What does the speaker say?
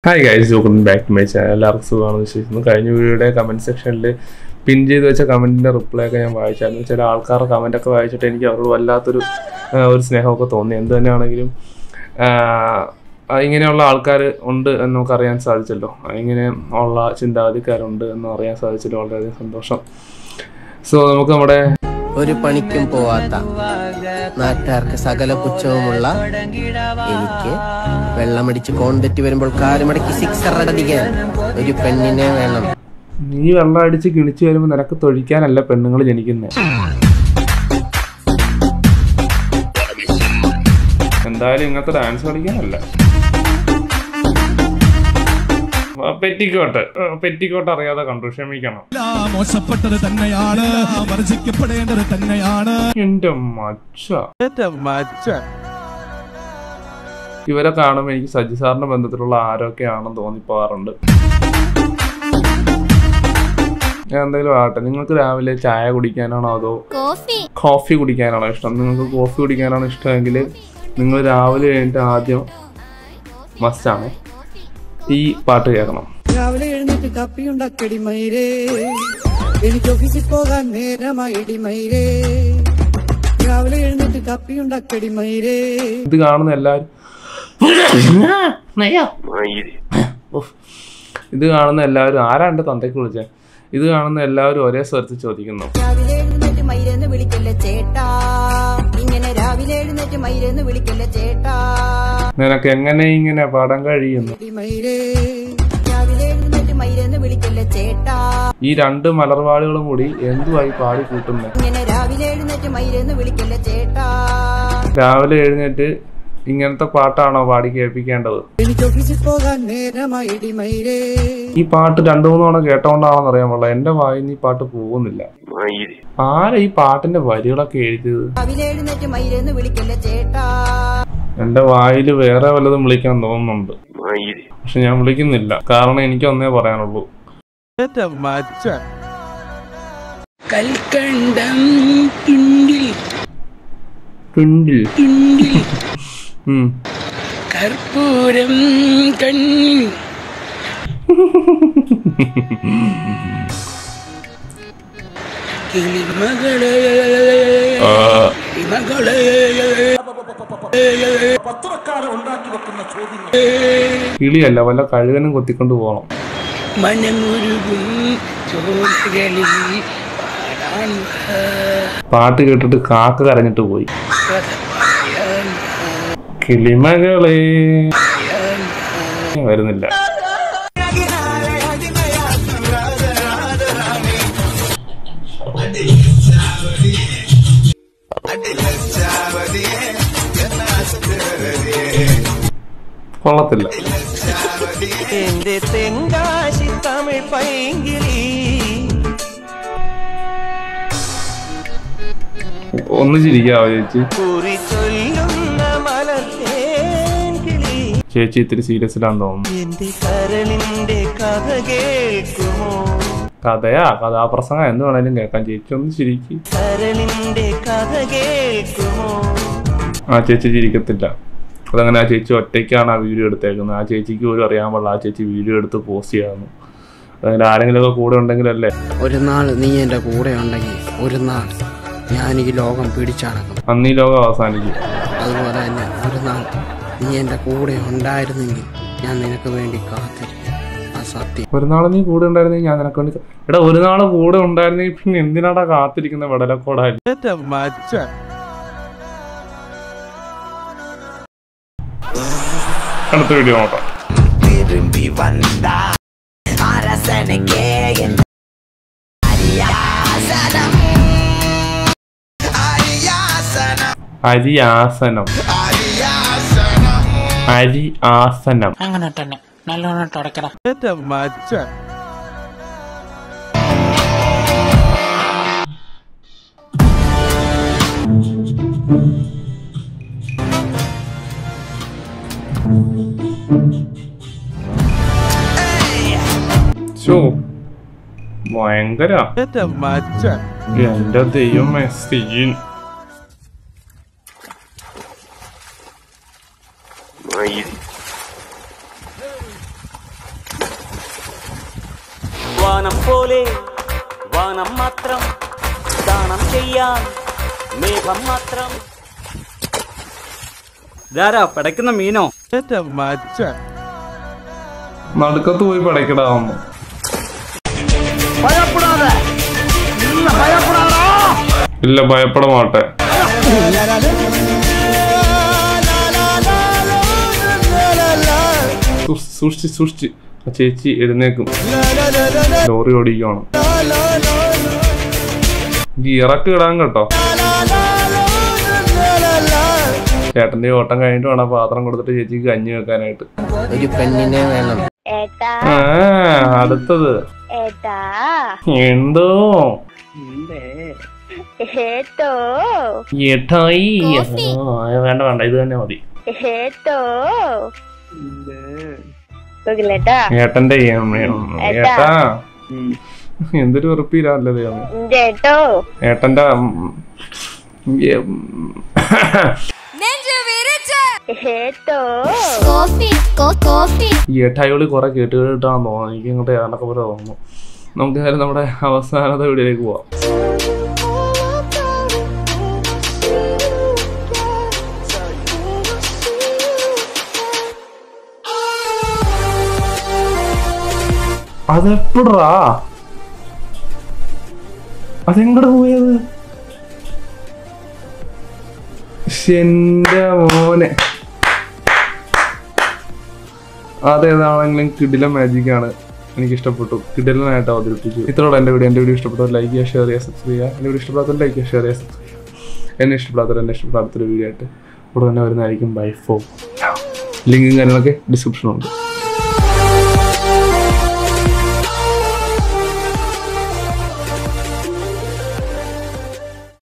Hi guys welcome back to my channel എല്ലാവർക്കും സുഖമാണെന്ന് വിശ്വസിക്കുന്നു കഴിഞ്ഞ വീഡിയോയുടെ കമൻറ്റ് സെക്ഷനിൽ പിൻ ചെയ്ത് വെച്ച കമൻറ്റിൻ്റെ റിപ്ലൈ ഒക്കെ ഞാൻ വായിച്ചായിരുന്നു ചില ആൾക്കാരുടെ കമൻറ്റൊക്കെ വായിച്ചിട്ട് എനിക്ക് അവരോട് വല്ലാത്തൊരു ആ, ഒരു സ്നേഹമൊക്കെ തോന്നി എന്ത് തന്നെയാണെങ്കിലും ആ, ആ, ഇങ്ങനെയുള്ള ആൾക്കാർ ഉണ്ട് എന്ന് നമുക്ക് അറിയാൻ സാധിച്ചല്ലോ ആ, ഇങ്ങനെ ഉള്ള ചിന്താഗതിക്കാരുണ്ട് എന്ന് അറിയാൻ സാധിച്ചല്ലോ വളരെയധികം സന്തോഷം സോ നമുക്ക് നമ്മുടെ ഒരു പണിക്കും പോവാത്ത നാട്ടുകാർക്ക് സകല പുച്ഛവുമുള്ള എനിക്ക് വെള്ളമടിച്ച് കോണ്ടെറ്റി വരുമ്പോൾ കാലുമടക്കി സിക്സർ അടിക്കാൻ ഒരു പെണ്ണിനെ വേണം നീ വെള്ളം അടിച്ച് കിണിച്ച് വരുമ്പോൾ നിനക്ക് തൊഴിക്കാനല്ല പെണ്ണുങ്ങൾ ജനിക്കുന്നത് എന്തായാലും ഇങ്ങനത്തെ ഡാൻസ് കളിക്കാനല്ല ആ, പെറ്റിക്കോട്ട് ആ, പെറ്റിക്കോട്ട് അറിയാതെ കണ്ടു ക്ഷമിക്കണം എല്ലാം മോശപ്പെട്ടത് തന്നെയാണ് വർജിക്കപ്പെടേണ്ടത് തന്നെയാണ് എന്റെ മച്ച ഇവരെ കാണുമ്പോൾ എനിക്ക് സജി സാറിന്റെ ബന്ധത്തിലുള്ള ആരൊക്കെയാണെന്ന് തോന്നിപ്പോകാറുണ്ട് ഞാൻ എന്തെങ്കിലും ആകട്ടെ നിങ്ങൾക്ക് രാവിലെ ചായ കുടിക്കാനാണോ അതോ കോഫി കോഫി കുടിക്കാനാണോ ഇഷ്ടം നിങ്ങൾക്ക് കോഫി കുടിക്കാനാണ് ഇഷ്ടമെങ്കിൽ നിങ്ങൾ രാവിലെ കഴിഞ്ഞിട്ട് ആദ്യം മസ്റ്റാണ് ഈ പാട്ട് കേൾക്കണം രാവിലെ എഴുന്നേറ്റ് കപ്പിയുണ്ടാക്കടി മയിരേ എനിക്ക് ഓഫീസിൽ പോകാൻ നേരമായിടി മയിരേ രാവിലെ എഴുന്നേറ്റ് കപ്പിയുണ്ടാക്കടി മയിരേ ഇത് കാണുന്ന എല്ലാവരും ഉഫ്. ഇത് കാണുന്ന എല്ലാവരും ആരാ എൻ്റെ തന്തയ്ക്ക് വിളിച്ചേ ഇത് കാണുന്ന എല്ലാവരും ഒരേ സ്വരത്തിൽ ചോദിക്കുന്നു രാവിലെ എഴുന്നേറ്റ് മൈരെന്ന് വിളിക്കല്ല ചേട്ടാ ഇങ്ങനെ രാവിലെ എഴുന്നേറ്റ് മൈരെന്ന് വിളിക്കല്ല ചേട്ടാ നിനക്ക് എങ്ങനെ ഇങ്ങനെ പാടാൻ കഴിയുന്നു എടി മയിരേ രാവിലെ എഴുന്നേറ്റ് മൈരെന്ന് വിളിക്കല്ല ചേട്ടാ ഈ രണ്ട് മലർവാടുകളും കൂടി എന്തുവായി പാടി കൂട്ടുന്നത് ഇങ്ങനെ രാവിലെ എഴുന്നേറ്റ് മൈരെന്ന് വിളിക്കല്ല ചേട്ടാ രാവിലെ എഴുന്നേറ്റ് ഇങ്ങനത്തെ പാട്ടാണോ പാടി കേൾപ്പിക്കേണ്ടത് എനിക്ക് ഓഫീസിൽ പോകാൻ നേരമായിടി മയിരേ ഈ പാട്ട് രണ്ടു മൂന്ന് തവണ കേട്ടോണ്ടാണെന്ന് അറിയാൻ പാടില്ല എന്റെ വായിൽ നിന്ന് ഈ പാട്ട് പോകുന്നില്ല ആരാ ഈ പാട്ടിന്റെ വരികളൊക്കെ എഴുതിയത് രാവിലെ എഴുന്നേറ്റ് മൈരെന്ന് വിളിക്കല്ല ചേട്ടാ എന്റെ വായിൽ വേറെ വല്ലതും വിളിക്കാൻ തോന്നുന്നുണ്ട് പക്ഷെ ഞാൻ വിളിക്കുന്നില്ല കാരണം എനിക്ക് ഒന്നേ പറയാനുള്ളൂ കൽക്കണ്ടം തുണ്ടിൽ ട്വിൻഡിൽ ഉം. കർപ്പൂരം കണ്ണിൽ കിളിമകളെ ആ, കിളിമകളെ കിളിയല്ല വല്ല കഴുകനും കൊത്തിക്കൊണ്ട് പോകണം മനമുരുകും ചോരകളിൽ പാടാൻ പാട്ട് കേട്ടിട്ട് കാക്ക കരഞ്ഞിട്ട് പോയി കിളിമകളെ വരുന്നില്ല കൊള്ളത്തില്ല എന്റെ തെങ്കാശി തമിഴ് പൈങ്കിളി ഒന്ന് ചിരിക്കാവോ ചേച്ചി കുറി ചൊല്ലുന്ന മലർത്തേൻ കിളി ചേച്ചി ഇത്തിരി സീരിയസിലാന്ന് തോന്നുന്നു എന്റെ കരളിന്റെ കഥ കേൾക്കുമോ കഥയാ കഥാപ്രസംഗം എന്ന് വേണേലും കേൾക്കാം ചേച്ചി ഒന്ന് ചിരിക്ക് കരളിന്റെ കഥ കേൾക്കുമോ ആ ചേച്ചി ചിരിക്കത്തില്ല അതങ്ങനെ ആ ചേച്ചി ഒറ്റയ്ക്കാണ് ആ വീഡിയോ എടുത്തേക്കുന്നത് ആ ചേച്ചിക്ക് പോലും അറിയാൻ പാടില്ല ആ ചേച്ചി വീഡിയോ എടുത്ത് പോസ്റ്റ് ചെയ്യാമെന്ന് അതങ്ങനെ ആരെങ്കിലുമൊക്കെ കൂടെ ഉണ്ടെങ്കിലല്ലേ ഒരു നാൾ നീ എൻ്റെ കൂടെ ഉണ്ടെങ്കിൽ ഒരു നാൾ ഞാൻ ഈ ലോകം പിടിച്ചടക്കും അന്ന് ഈ ലോകം അവസാനിക്കും അതുപോലെ തന്നെ ഒരു നാൾ നീ എൻ്റെ കൂടെ ഉണ്ടായിരുന്നെങ്കിൽ ഞാൻ നിനക്ക് വേണ്ടി കാത്തിരിക്കും ആ സത്യം ഒരു നാൾ നീ കൂടെ ഉണ്ടായിരുന്നെങ്കിൽ ഞാൻ നിനക്ക് വേണ്ടി ക- എടാ ഒരു നാൾ കൂടെ ഉണ്ടായിരുന്നെങ്കിൽ പിന്നെ എന്തിനാടാ കാത്തിരിക്കുന്ന വെടലക്കോടായി അടുത്ത വീഡിയോ നോക്കാം അരി ആസനം അരി ആസനം അങ്ങനെ തന്നെ നല്ലോണം തുടക്കട ചോ ഭയങ്കര എന്റെ ദൈവമേ സീൻ വാനം പോലെ വാനം മാത്രം ദാനം ചെയ്യാൻ മേഘം മാത്രം ഇതാരാ പടയ്ക്കുന്ന മീനോ നടുക്കത്ത് പോയി പടയ്ക്കടാവുന്നു ഇല്ല ഭയപ്പെട മാട്ടെ സൂക്ഷിച്ച് സൂക്ഷിച്ച് സൂക്ഷിച്ച് ആ ചേച്ചി എഴുന്നേക്കും ലോറി ഓടിക്കുവാണ് ഗിയറൊക്കെ ഇടാൻ കേട്ടോ ചേട്ടന്റെ ഓട്ടം കഴിഞ്ഞിട്ട് വേണം പാത്രം കൊടുത്തിട്ട് ചേച്ചിക്ക് കഞ്ഞി വെക്കാനായിട്ട് ഒരു പെണ്ണിനെ വേണം ഏട്ടാ ആ അടുത്തത് ഏട്ടാ എന്തോ ഏട്ടോ ഏട്ടായി ആ, വേണ്ട വേണ്ട ഇത് തന്നെ മതി ഏട്ടോ സുഖില്ലേട്ടാ ഏട്ടന്റെ ഉം, ഉം, ഏട്ടാ. ഏട്ടാ എന്തൊരു ഉറപ്പില്ലാല്ലേ ദൈവമേ ഇന്റെ ഏട്ടോ ഏട്ടന്റെ ഉം, ഉം, ഏട്ടോ കോഫി കോഫി ഈ ഏട്ടായികളി കുറെ കേട്ട് കേട്ടാന്ന് തോന്നുന്നു എനിക്ക് ഇങ്ങോട്ട് ഏതാണ്ടൊക്കെ പോലെ തോന്നുന്നു നമുക്ക് ഏതായാലും നമ്മുടെ അവസാനത്തെ വീഡിയോയിലേക്ക് പോവാം അതെപ്പോഴാ അതെങ്ങോട്ട് പോയത് ശ്ശെ, എന്റെ മോനെ അതേതാണെങ്കിലും കിടില മാജിക് ആണ് എനിക്ക് ഇഷ്ടപ്പെട്ടു കിടിലനായിട്ട് അവതരിപ്പിച്ചു ഇത്രയോടെ എൻ്റെ വീഡിയോ എൻ്റെ വീഡിയോ ഇഷ്ടപ്പെട്ടവർ ലൈക്ക് ചെയ്യുക ഷെയർ ചെയ്യുക സബ്സ്ക്രൈബ് ചെയ്യുക എൻ്റെ വീഡിയോ ഇഷ്ടപ്പെടാത്തവർ ലൈക്ക് ചെയ്യുക ഷെയർ ചെയ്യുക സബ്സ്ക്രൈബ് ചെയ്യുക എന്നെ ഇഷ്ടപ്പെടാത്തവർ എന്നെ ഇഷ്ടപ്പെടാത്തൊരു വീഡിയോ ആയിട്ട് ഉടനെ വരുന്നതായിരിക്കും ബൈ ഫോ ലിങ്കും കാര്യങ്ങളൊക്കെ ഡിസ്ക്രിപ്ഷനുണ്ട്